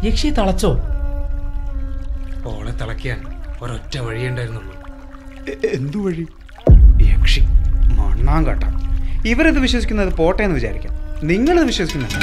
യക്ഷി തളച്ചോ ഓളെ തിളയ്ക്കാൻ ഒരൊറ്റ വഴിയുണ്ടായിരുന്നുള്ളൂ എ- എന്തു വഴി യക്ഷി മണ്ണാങ്കട്ട ഇവരത് വിശ്വസിക്കുന്നത് പോട്ടെ എന്ന് വിചാരിക്കാം നിങ്ങളത് വിശ്വസിക്കുന്നുണ്ട്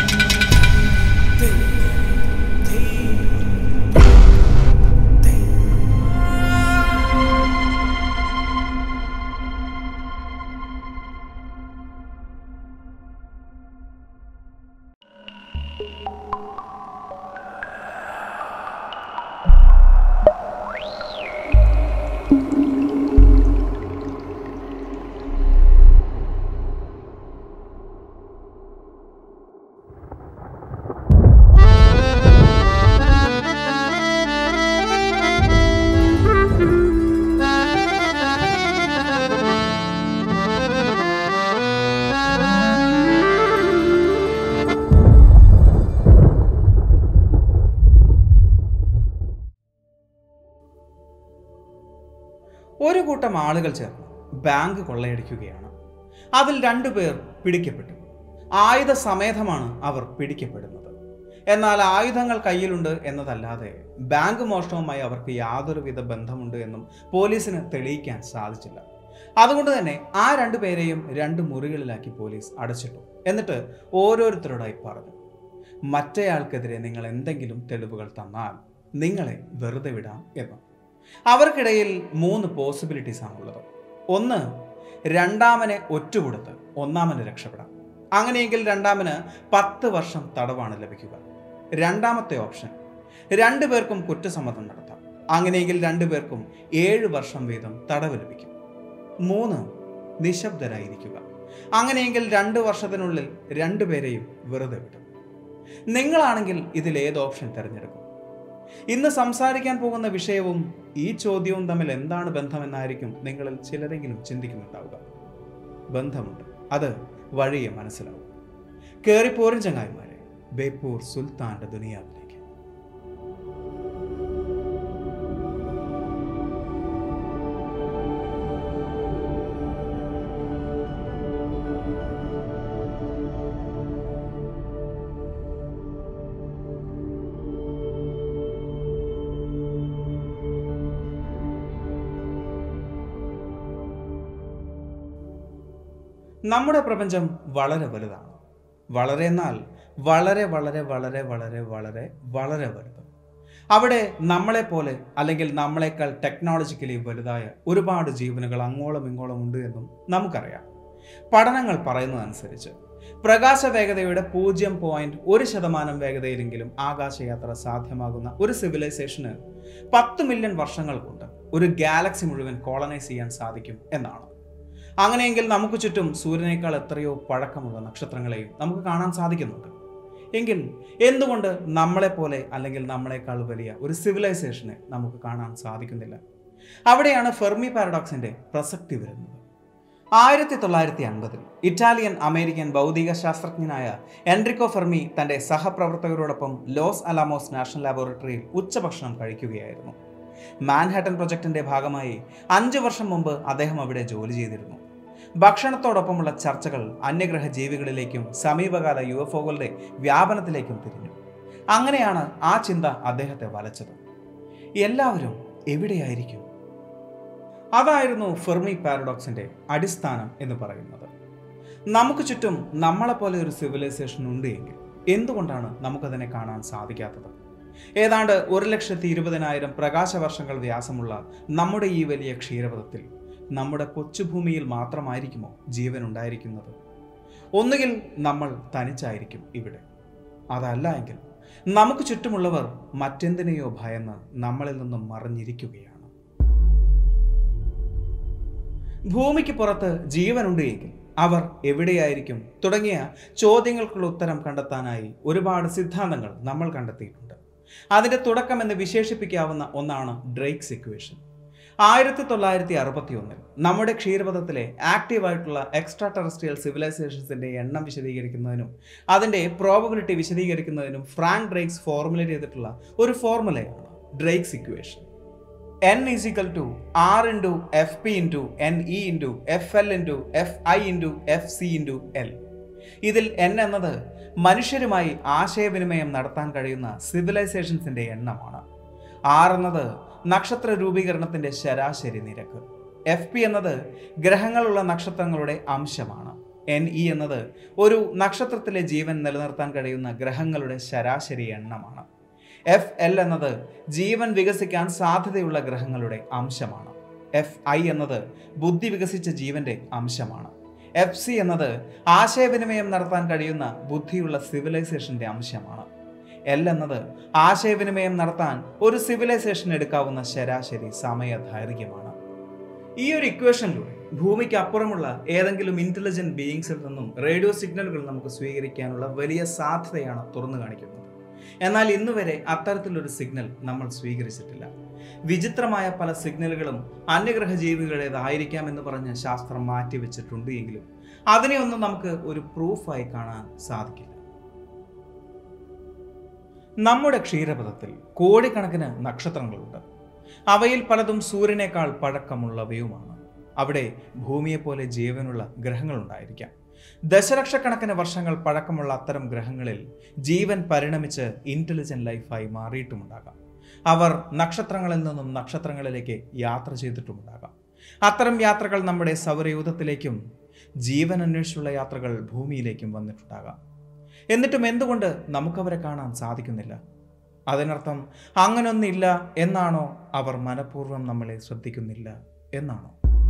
ഒരു കൂട്ടം ആളുകൾ ചേർന്ന് ബാങ്ക് കൊള്ളയടിക്കുകയാണ് അതിൽ രണ്ടുപേർ പിടിക്കപ്പെട്ടു ആയുധ സമേതമാണ് അവർ പിടിക്കപ്പെടുന്നത് എന്നാൽ ആയുധങ്ങൾ കയ്യിലുണ്ട് എന്നതല്ലാതെ ബാങ്ക് മോഷണവുമായി അവർക്ക് യാതൊരുവിധ ബന്ധമുണ്ട് എന്നും പോലീസിന് തെളിയിക്കാൻ സാധിച്ചില്ല അതുകൊണ്ട് തന്നെ ആ രണ്ടു പേരെയും രണ്ട് മുറികളിലാക്കി പോലീസ് അടച്ചിട്ടു എന്നിട്ട് ഓരോരുത്തരോടായി പറഞ്ഞു മറ്റേയാൾക്കെതിരെ നിങ്ങൾ എന്തെങ്കിലും തെളിവുകൾ തന്നാൽ നിങ്ങളെ വെറുതെ വിടാം എന്ന് അവർക്കിടയിൽ മൂന്ന് പോസിബിലിറ്റീസ് ആണുള്ളത് ഒന്ന് രണ്ടാമനെ ഒറ്റുകൊടുത്ത് ഒന്നാമന് രക്ഷപ്പെടാം അങ്ങനെയെങ്കിൽ രണ്ടാമന് പത്ത് വർഷം തടവാണ് ലഭിക്കുക രണ്ടാമത്തെ ഓപ്ഷൻ രണ്ടു പേർക്കും കുറ്റസമ്മതം നടത്താം അങ്ങനെയെങ്കിൽ രണ്ടു പേർക്കും ഏഴ് വർഷം വീതം തടവ് ലഭിക്കും മൂന്ന് നിശബ്ദരായിരിക്കുക അങ്ങനെയെങ്കിൽ രണ്ട് വർഷത്തിനുള്ളിൽ രണ്ടുപേരെയും വെറുതെ വിടും നിങ്ങളാണെങ്കിൽ ഇതിൽ ഏത് ഓപ്ഷൻ തിരഞ്ഞെടുക്കും ഇന്ന് സംസാരിക്കാൻ പോകുന്ന വിഷയവും ഈ ചോദ്യവും തമ്മിൽ എന്താണ് ബന്ധമെന്നായിരിക്കും നിങ്ങളിൽ ചിലരെങ്കിലും ചിന്തിക്കുന്നുണ്ടാവുക ബന്ധമുണ്ട് അത് വഴിയെ മനസ്സിലാവും കേറിപ്പോരും ചങ്ങായിമാരെ ബേപ്പൂർ സുൽത്താന്റെ ദുനിയാവിലേക്ക് നമ്മുടെ പ്രപഞ്ചം വളരെ വലുതാണ് വളരെ എന്നാൽ വളരെ വളരെ വളരെ വളരെ വളരെ വളരെ വലുത് അവിടെ നമ്മളെ പോലെ അല്ലെങ്കിൽ നമ്മളെക്കാൾ ടെക്നോളജിക്കലി വലുതായ ഒരുപാട് ജീവനുകൾ അങ്ങോളം ഇങ്ങോളം ഉണ്ട് എന്നും നമുക്കറിയാം പഠനങ്ങൾ പറയുന്നതനുസരിച്ച് പ്രകാശ വേഗതയുടെ പൂജ്യം പോയിന്റ് ഒരു ശതമാനം വേഗതയിലെങ്കിലും ആകാശയാത്ര സാധ്യമാകുന്ന ഒരു സിവിലൈസേഷന് പത്ത് മില്യൺ വർഷങ്ങൾ കൊണ്ട് ഒരു ഗാലക്സി മുഴുവൻ കോളനൈസ് ചെയ്യാൻ സാധിക്കും എന്നാണ് അങ്ങനെയെങ്കിൽ നമുക്ക് ചുറ്റും സൂര്യനേക്കാൾ എത്രയോ പഴക്കമുള്ള നക്ഷത്രങ്ങളെയും നമുക്ക് കാണാൻ സാധിക്കുന്നുണ്ട് എങ്കിൽ എന്തുകൊണ്ട് നമ്മളെപ്പോലെ അല്ലെങ്കിൽ നമ്മളെക്കാൾ വലിയ ഒരു സിവിലൈസേഷനെ നമുക്ക് കാണാൻ സാധിക്കുന്നില്ല അവിടെയാണ് ഫെർമി പാരഡോക്സിന്റെ പ്രസക്തി വരുന്നത് ആയിരത്തി തൊള്ളായിരത്തി അൻപതിൽ ഇറ്റാലിയൻ അമേരിക്കൻ ഭൗതിക ശാസ്ത്രജ്ഞനായ എൻറിക്കോ ഫെർമി തന്റെ സഹപ്രവർത്തകരോടൊപ്പം ലോസ് അലാമോസ് നാഷണൽ ലാബോറട്ടറിയിൽ ഉച്ചഭക്ഷണം കഴിക്കുകയായിരുന്നു മാൻഹാട്ടൻ പ്രൊജക്ടിന്റെ ഭാഗമായി അഞ്ചു വർഷം മുമ്പ് അദ്ദേഹം അവിടെ ജോലി ചെയ്തിരുന്നു ഭക്ഷണത്തോടൊപ്പമുള്ള ചർച്ചകൾ അന്യഗ്രഹ ജീവികളിലേക്കും സമീപകാല യു എഫ് ഒകളുടെ വ്യാപനത്തിലേക്കും തിരിഞ്ഞു അങ്ങനെയാണ് ആ ചിന്ത അദ്ദേഹത്തെ വലച്ചത് എല്ലാവരും എവിടെയായിരിക്കും അതായിരുന്നു ഫെർമി പാരഡോക്സിന്റെ അടിസ്ഥാനം എന്ന് പറയുന്നത് നമുക്ക് ചുറ്റും നമ്മളെപ്പോലെ ഒരു സിവിലൈസേഷൻ ഉണ്ട് എങ്കിൽ എന്തുകൊണ്ടാണ് നമുക്കതിനെ കാണാൻ സാധിക്കാത്തത് ഏതാണ്ട് ഒരു ലക്ഷത്തി ഇരുപതിനായിരം പ്രകാശവർഷങ്ങൾ വ്യാസമുള്ള നമ്മുടെ ഈ വലിയ ക്ഷീരപഥത്തിൽ നമ്മുടെ കൊച്ചുഭൂമിയിൽ മാത്രമായിരിക്കുമോ ജീവൻ ഉണ്ടായിരിക്കുന്നത് ഒന്നുകിൽ നമ്മൾ തനിച്ചായിരിക്കും ഇവിടെ അതല്ല എങ്കിൽ നമുക്ക് ചുറ്റുമുള്ളവർ മറ്റെന്തിനെയോ ഭയന്ന് നമ്മളിൽ നിന്നും മറിഞ്ഞിരിക്കുകയാണ് ഭൂമിക്ക് പുറത്ത് ജീവനുണ്ട് എങ്കിൽ അവർ എവിടെയായിരിക്കും തുടങ്ങിയ ചോദ്യങ്ങൾക്കുള്ള ഉത്തരം കണ്ടെത്താനായി ഒരുപാട് സിദ്ധാന്തങ്ങൾ നമ്മൾ കണ്ടെത്തിയിട്ടുണ്ട് അതിന്റെ തുടക്കം എന്ന് വിശേഷിപ്പിക്കാവുന്ന ഒന്നാണ് ഡ്രേക്സ് ഇക്വേഷൻ ആയിരത്തി തൊള്ളായിരത്തി അറുപത്തി ഒന്നിൽ നമ്മുടെ ക്ഷീരപഥത്തിലെ ആക്റ്റീവായിട്ടുള്ള എക്സ്ട്രാ ടെറസ്ട്രിയൽ സിവിലൈസേഷൻസിന്റെ എണ്ണം വിശദീകരിക്കുന്നതിനും അതിന്റെ പ്രോബബിലിറ്റി വിശദീകരിക്കുന്നതിനും ഫ്രാങ്ക് ഡ്രേക്സ് ഫോർമുലേറ്റ് ചെയ്തിട്ടുള്ള ഒരു ഫോർമുലയാണ് Drake's equation N is equal to R into F P into N E into F L into F I into F C into L ഇതിൽ എൻ എന്നത് മനുഷ്യരുമായി ആശയവിനിമയം നടത്താൻ കഴിയുന്ന സിവിലൈസേഷൻസിന്റെ എണ്ണമാണ് ആർ എന്നത് നക്ഷത്ര രൂപീകരണത്തിന്റെ ശരാശരി നിരക്ക് എഫ് പി എന്നത് ഗ്രഹങ്ങളുള്ള നക്ഷത്രങ്ങളുടെ അംശമാണ് എൻ ഇ എന്നത് ഒരു നക്ഷത്രത്തിലെ ജീവൻ നിലനിർത്താൻ കഴിയുന്ന ഗ്രഹങ്ങളുടെ ശരാശരി എണ്ണമാണ് എഫ് എൽ എന്നത് ജീവൻ വികസിക്കാൻ സാധ്യതയുള്ള ഗ്രഹങ്ങളുടെ അംശമാണ് എഫ് ഐ എന്നത് ബുദ്ധി വികസിച്ച ജീവന്റെ അംശമാണ് എഫ് സി എന്നത് ആശയവിനിമയം നടത്താൻ കഴിയുന്ന ബുദ്ധിയുള്ള സിവിലൈസേഷന്റെ അംശമാണ് എൽ എന്നത് ആശയവിനിമയം നടത്താൻ ഒരു സിവിലൈസേഷൻ എടുക്കാവുന്ന ശരാശരി സമയദൈർഘ്യമാണ് ഈ ഒരു ഇക്വേഷനിലൂടെ ഭൂമിക്ക് അപ്പുറമുള്ള ഏതെങ്കിലും ഇന്റലിജന്റ് ബീയിങ്സിൽ നിന്നും റേഡിയോ സിഗ്നലുകൾ നമുക്ക് സ്വീകരിക്കാനുള്ള വലിയ സാധ്യതയാണ് തുറന്നു കാണിക്കുന്നത് എന്നാൽ ഇന്ന് വരെ അത്തരത്തിലൊരു സിഗ്നൽ നമ്മൾ സ്വീകരിച്ചിട്ടില്ല വിചിത്രമായ പല സിഗ്നലുകളും അന്യഗ്രഹ ജീവികളുടേതായിരിക്കാം എന്ന് പറഞ്ഞ് ശാസ്ത്രം മാറ്റിവെച്ചിട്ടുണ്ട് എങ്കിലും അതിനെയൊന്നും നമുക്ക് ഒരു പ്രൂഫായി കാണാൻ സാധിക്കില്ല നമ്മുടെ ക്ഷീരപഥത്തിൽ കോടിക്കണക്കിന് നക്ഷത്രങ്ങളുണ്ട് അവയിൽ പലതും സൂര്യനേക്കാൾ പഴക്കമുള്ളവയുമാണ് അവിടെ ഭൂമിയെപ്പോലെ ജീവനുള്ള ഗ്രഹങ്ങളുണ്ടായിരിക്കാം ദശലക്ഷക്കണക്കിന് വർഷങ്ങൾ പഴക്കമുള്ള അത്തരം ഗ്രഹങ്ങളിൽ ജീവൻ പരിണമിച്ച് ഇന്റലിജന്റ് ലൈഫായി മാറിയിട്ടുമുണ്ടാകാം അവർ നക്ഷത്രങ്ങളിൽ നിന്നും നക്ഷത്രങ്ങളിലേക്ക് യാത്ര ചെയ്തിട്ടുമുണ്ടാകാം അത്തരം യാത്രകൾ നമ്മുടെ സൗരയൂഥത്തിലേക്കും ജീവൻ അന്വേഷിച്ചുള്ള യാത്രകൾ ഭൂമിയിലേക്കും വന്നിട്ടുണ്ടാകാം എന്നിട്ടും എന്തുകൊണ്ട് നമുക്കവരെ കാണാൻ സാധിക്കുന്നില്ല അതിനർത്ഥം അങ്ങനൊന്നില്ല എന്നാണോ അവർ മനഃപൂർവ്വം നമ്മളെ ശ്രദ്ധിക്കുന്നില്ല എന്നാണോ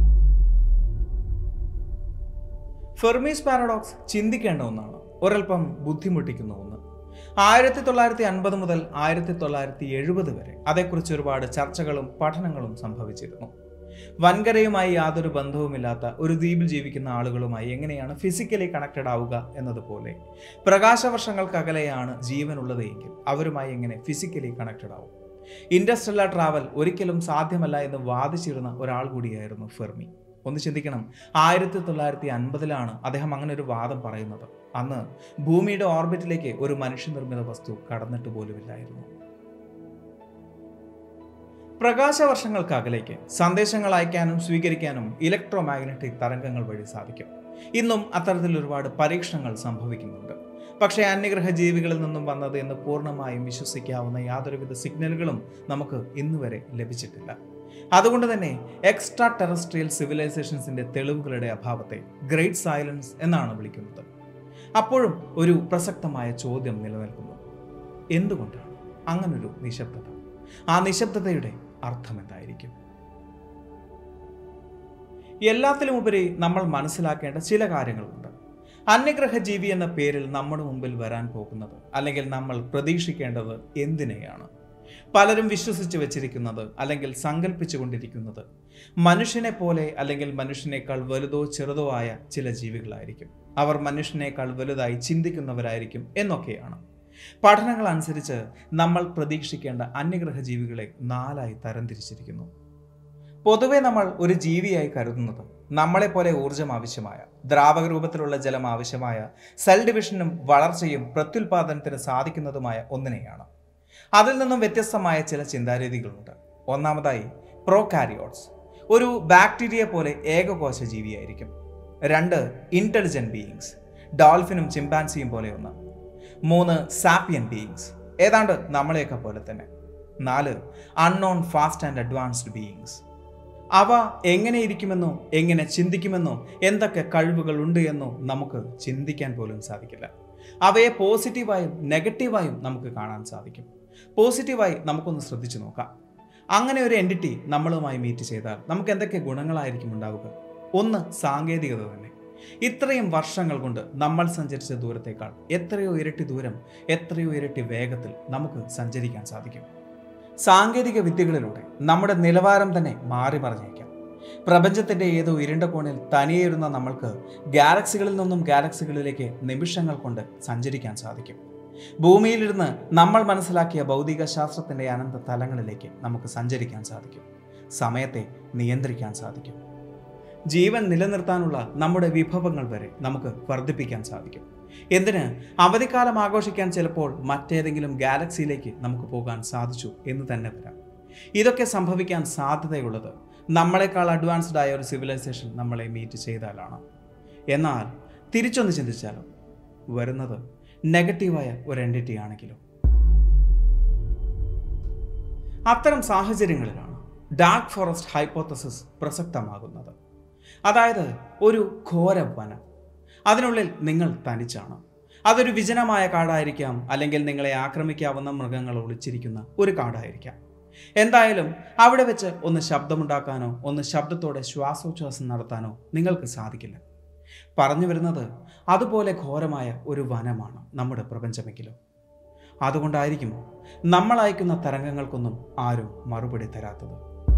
ഫെർമീസ് പാരഡോക്സ് ചിന്തിക്കേണ്ട ഒന്നാണ് ഒരൽപ്പം ബുദ്ധിമുട്ടിക്കുന്ന ഒന്ന് ആയിരത്തി തൊള്ളായിരത്തി അൻപത് മുതൽ ആയിരത്തി തൊള്ളായിരത്തി എഴുപത് വരെ അതേക്കുറിച്ച് ഒരുപാട് ചർച്ചകളും പഠനങ്ങളും സംഭവിച്ചിരുന്നു വൻകരയുമായി യാതൊരു ബന്ധവുമില്ലാത്ത ഒരു ദ്വീപിൽ ജീവിക്കുന്ന ആളുകളുമായി എങ്ങനെയാണ് ഫിസിക്കലി കണക്റ്റഡ് ആവുക എന്നതുപോലെ പ്രകാശവർഷങ്ങൾക്കകലെയാണ് ജീവനുള്ളത് എങ്കിൽ അവരുമായി എങ്ങനെ ഫിസിക്കലി കണക്റ്റഡ് ആവും ഇൻഡസ്ട്രിയൽ ട്രാവൽ ഒരിക്കലും സാധ്യമല്ല എന്ന് വാദിച്ചിരുന്ന ഒരാൾ കൂടിയായിരുന്നു ഫെർമി ഒന്ന് ചിന്തിക്കണം ആയിരത്തി തൊള്ളായിരത്തി അൻപതിലാണ് അദ്ദേഹം അങ്ങനെ ഒരു വാദം പറയുന്നത് അന്ന് ഭൂമിയുടെ ഓർബിറ്റിലേക്ക് ഒരു മനുഷ്യനിർമ്മിത വസ്തു കടന്നിട്ട് പോലുമില്ലായിരുന്നു പ്രകാശവർഷങ്ങൾക്ക് അകലേക്ക് സന്ദേശങ്ങൾ അയക്കാനും സ്വീകരിക്കാനും ഇലക്ട്രോ മാഗ്നറ്റിക് തരംഗങ്ങൾ വഴി സാധിക്കും ഇന്നും അത്തരത്തിൽ ഒരുപാട് പരീക്ഷണങ്ങൾ സംഭവിക്കുന്നുണ്ട് പക്ഷേ അന്യഗ്രഹ ജീവികളിൽ നിന്നും വന്നത് എന്ന് പൂർണ്ണമായും വിശ്വസിക്കാവുന്ന യാതൊരുവിധ സിഗ്നലുകളും നമുക്ക് ഇന്നുവരെ ലഭിച്ചിട്ടില്ല അതുകൊണ്ട് തന്നെ എക്സ്ട്രാ ടെറസ്ട്രിയൽ സിവിലൈസേഷൻസിന്റെ തെളിവുകളുടെ അഭാവത്തെ ഗ്രേറ്റ് സൈലൻസ് എന്നാണ് വിളിക്കുന്നത് അപ്പോഴും ഒരു പ്രസക്തമായ ചോദ്യം നിലനിൽക്കുന്നു എന്തുകൊണ്ടാണ് അങ്ങനൊരു നിശബ്ദത ആ നിശബ്ദതയുടെ അർത്ഥം എന്തായിരിക്കും എല്ലാത്തിലുമുപരി നമ്മൾ മനസ്സിലാക്കേണ്ട ചില കാര്യങ്ങളുണ്ട് അന്യഗ്രഹ ജീവി എന്ന പേരിൽ നമ്മുടെ മുമ്പിൽ വരാൻ പോകുന്നത് അല്ലെങ്കിൽ നമ്മൾ പ്രതീക്ഷിക്കേണ്ടത് എന്തിനെയാണ് പലരും വിശ്വസിച്ച് വെച്ചിരിക്കുന്നത് അല്ലെങ്കിൽ സങ്കല്പിച്ചു കൊണ്ടിരിക്കുന്നത് മനുഷ്യനെ പോലെ അല്ലെങ്കിൽ മനുഷ്യനേക്കാൾ വലുതോ ചെറുതോ ആയ ചില ജീവികളായിരിക്കും അവർ മനുഷ്യനേക്കാൾ വലുതായി ചിന്തിക്കുന്നവരായിരിക്കും എന്നൊക്കെയാണ് പഠനങ്ങൾ അനുസരിച്ച് നമ്മൾ പ്രതീക്ഷിക്കേണ്ട അന്യഗ്രഹ ജീവികളെ നാലായി തരംതിരിച്ചിരിക്കുന്നു പൊതുവെ നമ്മൾ ഒരു ജീവിയായി കരുതുന്നത് നമ്മളെപ്പോലെ ഊർജം ആവശ്യമായ ദ്രാവക രൂപത്തിലുള്ള ജലം ആവശ്യമായ സെൽ ഡിവിഷനും വളർച്ചയും പ്രത്യുൽപാദനത്തിന് സാധിക്കുന്നതുമായ ഒന്നിനെയാണ് അതിൽ നിന്നും വ്യത്യസ്തമായ ചില ചിന്താരീതികളുണ്ട് ഒന്നാമതായി പ്രോകാരിയോട്സ് ഒരു ബാക്ടീരിയ പോലെ ഏകകോശ ജീവിയായിരിക്കും രണ്ട് ഇൻ്റലിജന്റ് ബീയിങ്സ് ഡോൾഫിനും ചിമ്പാൻസിയും പോലെ ഒന്ന് മൂന്ന് സാപ്പിയൻ ബീയിങ്സ് ഏതാണ്ട് നമ്മളെയൊക്കെ പോലെ തന്നെ നാല് unknown fast and advanced beings അവ എങ്ങനെ ഇരിക്കുമെന്നോ എങ്ങനെ ചിന്തിക്കുമെന്നോ എന്തൊക്കെ കഴിവുകൾ ഉണ്ട് എന്നോ നമുക്ക് ചിന്തിക്കാൻ പോലും സാധിക്കില്ല അവയെ പോസിറ്റീവായും നെഗറ്റീവായും നമുക്ക് കാണാൻ സാധിക്കും പോസിറ്റീവായി നമുക്കൊന്ന് ശ്രദ്ധിച്ചു നോക്കാം അങ്ങനെ ഒരു എൻറ്റിറ്റി നമ്മളുമായി മീറ്റ് ചെയ്താൽ നമുക്ക് എന്തൊക്കെ ഗുണങ്ങളായിരിക്കും ഉണ്ടാവുക ഒന്ന് സാങ്കേതികത തന്നെ ഇത്രയും വർഷങ്ങൾ കൊണ്ട് നമ്മൾ സഞ്ചരിച്ച ദൂരത്തേക്കാൾ എത്രയോ ഇരട്ടി ദൂരം എത്രയോ ഇരട്ടി വേഗത്തിൽ നമുക്ക് സഞ്ചരിക്കാൻ സാധിക്കും സാങ്കേതിക വിദ്യകളിലൂടെ നമ്മുടെ നിലവാരം തന്നെ മാറി മറിഞ്ഞേക്കാം പ്രപഞ്ചത്തിന്റെ ഏതോ ഇരുണ്ട കോണിൽ തനിയേറുന്ന നമ്മൾക്ക് ഗാലക്സികളിൽ നിന്നും ഗാലക്സികളിലേക്ക് നിമിഷങ്ങൾ കൊണ്ട് സഞ്ചരിക്കാൻ സാധിക്കും ഭൂമിയിലിരുന്ന് നമ്മൾ മനസ്സിലാക്കിയ ഭൗതിക ശാസ്ത്രത്തിന്റെ അനന്ത തലങ്ങളിലേക്ക് നമുക്ക് സഞ്ചരിക്കാൻ സാധിക്കും സമയത്തെ നിയന്ത്രിക്കാൻ സാധിക്കും ജീവൻ നിലനിർത്താനുള്ള നമ്മുടെ വിഭവങ്ങൾ വരെ നമുക്ക് വർദ്ധിപ്പിക്കാൻ സാധിക്കും എന്തിന് അവധിക്കാലം ആഘോഷിക്കാൻ ചിലപ്പോൾ മറ്റേതെങ്കിലും ഗാലക്സിയിലേക്ക് നമുക്ക് പോകാൻ സാധിച്ചു എന്ന് തന്നെ വരാം ഇതൊക്കെ സംഭവിക്കാൻ സാധ്യതയുള്ളത് നമ്മളെക്കാൾ അഡ്വാൻസ്ഡ് ആയ ഒരു സിവിലൈസേഷൻ നമ്മളെ മീറ്റ് ചെയ്താലാണ് എന്നാൽ തിരിച്ചൊന്ന് ചിന്തിച്ചാലും വരുന്നത് നെഗറ്റീവായ ഒരു എൻറ്റിറ്റി ആണെങ്കിലും അത്തരം സാഹചര്യങ്ങളിലാണ് ഡാർക്ക് ഫോറസ്റ്റ് ഹൈപ്പോത്തസിസ് പ്രസക്തമാകുന്നത് അതായത് ഒരു ഘോര വനം അതിനുള്ളിൽ നിങ്ങൾ തനിച്ചാണ് അതൊരു വിജനമായ കാടായിരിക്കാം അല്ലെങ്കിൽ നിങ്ങളെ ആക്രമിക്കാവുന്ന മൃഗങ്ങൾ ഒളിച്ചിരിക്കുന്ന ഒരു കാടായിരിക്കാം എന്തായാലും അവിടെ വെച്ച് ഒന്ന് ശബ്ദമുണ്ടാക്കാനോ ഒന്ന് ശബ്ദത്തോടെ ശ്വാസോച്ഛ്വാസം നടത്താനോ നിങ്ങൾക്ക് സാധിക്കില്ല പറഞ്ഞു വരുന്നത് അതുപോലെ ഘോരമായ ഒരു വനമാണ് നമ്മുടെ പ്രപഞ്ചമെങ്കിലും അതുകൊണ്ടായിരിക്കുമോ നമ്മൾ അയക്കുന്ന തരംഗങ്ങൾക്കൊന്നും ആരും മറുപടി തരാത്തത്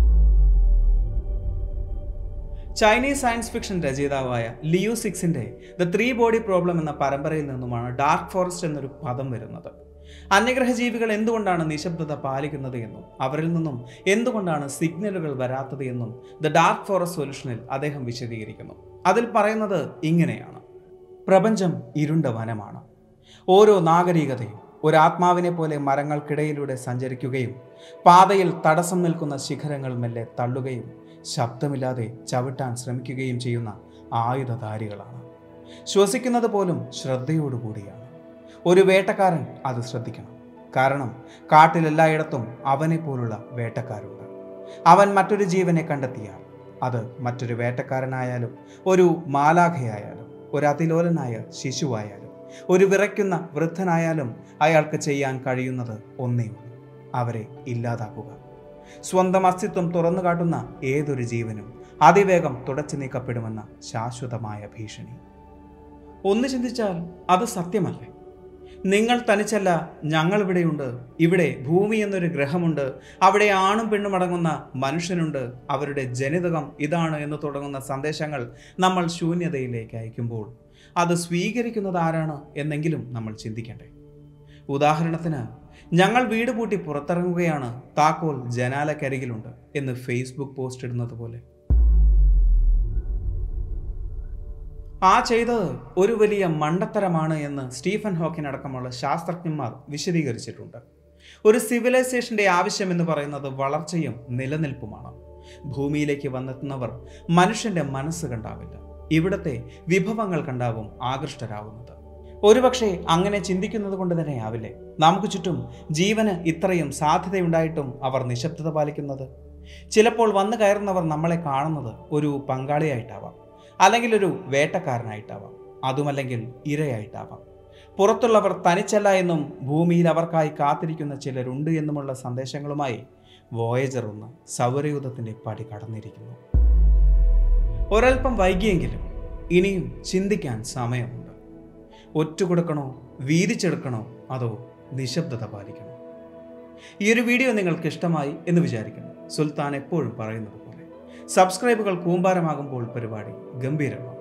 ചൈനീസ് സയൻസ് ഫിക്ഷൻ രചയിതാവായ ലിയു സിക്സിന്റെ ദ ത്രീ ബോഡി പ്രോബ്ലം എന്ന പരമ്പരയിൽ നിന്നുമാണ് ഡാർക്ക് ഫോറസ്റ്റ് എന്നൊരു പദം വരുന്നത് അന്യഗ്രഹ ജീവികൾ എന്തുകൊണ്ടാണ് നിശബ്ദത പാലിക്കുന്നത് എന്നും അവരിൽ നിന്നും എന്തുകൊണ്ടാണ് സിഗ്നലുകൾ വരാത്തത് എന്നും ദ ഡാർക്ക് ഫോറസ്റ്റ് സൊല്യൂഷനിൽ അദ്ദേഹം വിശദീകരിക്കുന്നു അതിൽ പറയുന്നത് ഇങ്ങനെയാണ് പ്രപഞ്ചം ഇരുണ്ട വനമാണ് ഓരോ നാഗരികതയും ഒരു ആത്മാവിനെ പോലെ മരങ്ങൾക്കിടയിലൂടെ സഞ്ചരിക്കുകയും പാതയിൽ തടസ്സം നിൽക്കുന്ന ശിഖരങ്ങൾ മെല്ലെ തള്ളുകയും ശബ്ദമില്ലാതെ ചവിട്ടാൻ ശ്രമിക്കുകയും ചെയ്യുന്ന ആയുധധാരികളാണ് ശ്വസിക്കുന്നത് പോലും ശ്രദ്ധയോടുകൂടിയാണ് ഒരു വേട്ടക്കാരൻ അത് ശ്രദ്ധിക്കണം കാരണം കാട്ടിലെല്ലായിടത്തും അവനെ പോലുള്ള വേട്ടക്കാരുണ്ട് അവൻ മറ്റൊരു ജീവനെ കണ്ടെത്തിയാൽ അത് മറ്റൊരു വേട്ടക്കാരനായാലും ഒരു മാലാഖയായാലും ഒരു അതിലോലനായ ശിശുവായാലും ഒരു വിറയ്ക്കുന്ന വൃദ്ധനായാലും അയാൾക്ക് ചെയ്യാൻ കഴിയുന്നത് ഒന്നേ ഉള്ളൂ അവരെ ഇല്ലാതാക്കുക സ്വന്തം അസ്തിത്വം തുറന്നു കാട്ടുന്ന ഏതൊരു ജീവനും അതിവേഗം തുടച്ചു നീക്കപ്പെടുമെന്ന ശാശ്വതമായ ഭീഷണി ഒന്ന് ചിന്തിച്ചാൽ അത് സത്യമല്ലേ നിങ്ങൾ തനിച്ചല്ല ഞങ്ങൾ ഇവിടെയുണ്ട് ഇവിടെ ഭൂമി എന്നൊരു ഗ്രഹമുണ്ട് അവിടെ ആണും പെണ്ണും അടങ്ങുന്ന മനുഷ്യനുണ്ട് അവരുടെ ജനിതകം ഇതാണ് എന്ന് തുടങ്ങുന്ന സന്ദേശങ്ങൾ നമ്മൾ ശൂന്യതയിലേക്ക് അയക്കുമ്പോൾ അത് സ്വീകരിക്കുന്നത് ആരാണ് എന്നെങ്കിലും നമ്മൾ ചിന്തിക്കണ്ടേ ഉദാഹരണത്തിന് ഞങ്ങൾ വീട് പൂട്ടി പുറത്തിറങ്ങുകയാണ് താക്കോൽ ജനാലക്കരികിലുണ്ട് എന്ന് ഫേസ്ബുക്ക് പോസ്റ്റ് ഇടുന്നത് പോലെ ആ ചെയ്തത് ഒരു വലിയ മണ്ടത്തരമാണ് എന്ന് സ്റ്റീഫൻ ഹോക്കിൻ അടക്കമുള്ള ശാസ്ത്രജ്ഞന്മാർ വിശദീകരിച്ചിട്ടുണ്ട് ഒരു സിവിലൈസേഷന്റെ ആവശ്യം എന്ന് പറയുന്നത് വളർച്ചയും നിലനിൽപ്പുമാണ് ഭൂമിയിലേക്ക് വന്നെത്തുന്നവർ മനുഷ്യന്റെ മനസ്സ് കണ്ടാവില്ല ഇവിടത്തെ വിഭവങ്ങൾ കണ്ടാവും ആകൃഷ്ടരാകുന്നത് ഒരുപക്ഷെ അങ്ങനെ ചിന്തിക്കുന്നത് കൊണ്ട് തന്നെ ആവില്ലേ നമുക്ക് ചുറ്റും ജീവന് ഇത്രയും സാധ്യതയുണ്ടായിട്ടും അവർ നിശബ്ദത പാലിക്കുന്നത് ചിലപ്പോൾ വന്നു കയറുന്നവർ നമ്മളെ കാണുന്നത് ഒരു പങ്കാളിയായിട്ടാവാം അല്ലെങ്കിൽ ഒരു വേട്ടക്കാരനായിട്ടാവാം അതുമല്ലെങ്കിൽ ഇരയായിട്ടാവാം പുറത്തുള്ളവർ തനിച്ചല്ല എന്നും ഭൂമിയിൽ അവർക്കായി കാത്തിരിക്കുന്ന ചിലരുണ്ട് എന്നുമുള്ള സന്ദേശങ്ങളുമായി വോയേജർ ഒന്ന് സൗരയൂഥത്തിൻ്റെ പടി കടന്നിരിക്കുന്നു ഒരൽപ്പം വൈകിയെങ്കിലും ഇനിയും ചിന്തിക്കാൻ സമയമുണ്ട് ഒറ്റുകൊടുക്കണോ വീതിച്ചെടുക്കണോ അതോ നിശബ്ദത പാലിക്കണോ ഈ ഒരു വീഡിയോ നിങ്ങൾക്ക് ഇഷ്ടമായി എന്ന് വിചാരിക്കുന്നു സുൽത്താൻ എപ്പോഴും പറയുന്നത് പോലെ സബ്സ്ക്രൈബുകൾ കൂമ്പാരമാകുമ്പോൾ പരിപാടി ഗംഭീരമാണ്